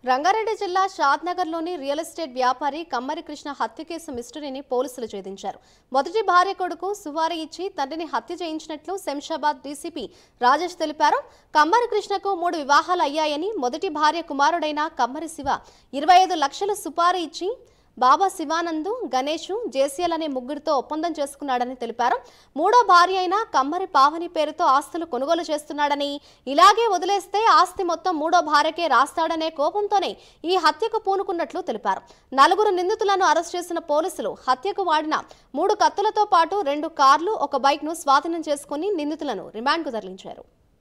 రంగారెడ్డి జిల్లా షాద్నగర్లోని real estate వ్యాపారి కమ్మరి కృష్ణ హత్య కేసు మిస్టరీని పోలీసులు ఛేదించారు మొదటి భార్య కొడుకు సువారి ఇచ్చి తండ్రిని హత్య చేయించినట్లు శంషాబాద్ డీసీపీ రాజేష్ తెలిపారు కమ్మరి కృష్ణకు మూడు వివాహాలు అయ్యాయని మొదటి భార్య కుమారుడైన కమ్మరి శివ ఇరవై ఐదు లక్షల సుపారీ ఇచ్చి బాబా శివానందు గణేష్ జేసీఎల్ అనే ముగ్గురితో ఒప్పందం చేసుకున్నాడని తెలిపారు మూడో భార్య అయిన కమ్మరి పావని పేరుతో ఆస్తులు కొనుగోలు చేస్తున్నాడని ఇలాగే వదిలేస్తే ఆస్తి మొత్తం మూడో భార్యకే రాస్తాడనే కోపంతోనే ఈ హత్యకు పూనుకున్నట్లు తెలిపారు నలుగురు నిందితులను అరెస్ట్ చేసిన పోలీసులు హత్యకు వాడిన మూడు కత్తులతో పాటు రెండు కార్లు ఒక బైక్ను స్వాధీనం చేసుకుని నిందితులను రిమాండ్కు తరలించారు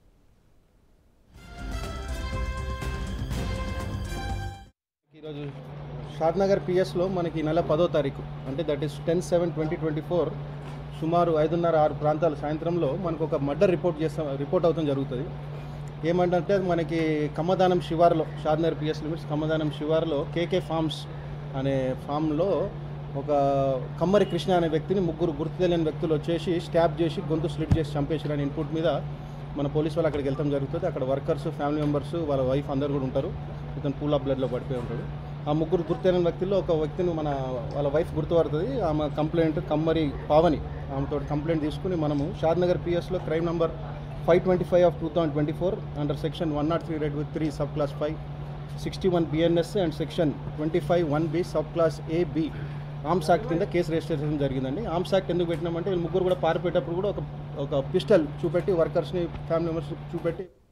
ఈరోజు షాద్నగర్ పిఎస్లో మనకి ఈ నెల పదో తారీఖు అంటే that is ten seven twenty twenty four సుమారు ఐదున్నర ఆరు ప్రాంతాల సాయంత్రంలో మనకు ఒక మర్డర్ రిపోర్ట్ చేస్తాం రిపోర్ట్ అవుతాం జరుగుతుంది ఏమంటే మనకి కమ్మదానం శివార్లో షాద్నగర్ పిఎస్ లిమిట్స్ కమ్మదానం శివార్లో కేకే ఫార్మ్స్ అనే ఫామ్లో ఒక కమ్మరి కృష్ణ అనే వ్యక్తిని ముగ్గురు గుర్తు తెలియని వ్యక్తులు వచ్చేసి స్టాప్ చేసి గొంతు స్లిట్ చేసి చంపేసారని ఇన్పుట్ మీద మన పోలీస్ వాళ్ళు అక్కడికి వెళ్తాం జరుగుతుంది అక్కడ వర్కర్స్ ఫ్యామిలీ మెంబర్స్ వాళ్ళ వైఫ్ అందరు కూడా ఉంటారు ఇతను పూల్ ఆఫ్ బ్లడ్లో పడిపోయి ఉంటాడు ఆ ముగ్గురు గుర్తైన వ్యక్తుల్లో ఒక వ్యక్తిని మన వాళ్ళ వైఫ్ గుర్తుపడుతుంది ఆమె కంప్లైంట్ కమ్మరి పావని ఆమెతో కంప్లైంట్ తీసుకుని మనము షాద్నగర్ పిఎస్లో crime number five twenty five of two thousand twenty four under section one not three red with three sub clause five sixty one BNS and section twenty five one B sub clause A B arms act కింద కేసు register చేయడం జరిగిందండి arms act ఎందుకు పెట్టినామంటే వీళ్ళు ముగ్గురు కూడా పారిపోయేటప్పుడు కూడా ఒక ఒక పిస్టల్ చూపెట్టి వర్కర్స్ని ఫ్యామిలీ మెంబర్స్ చూపెట్టి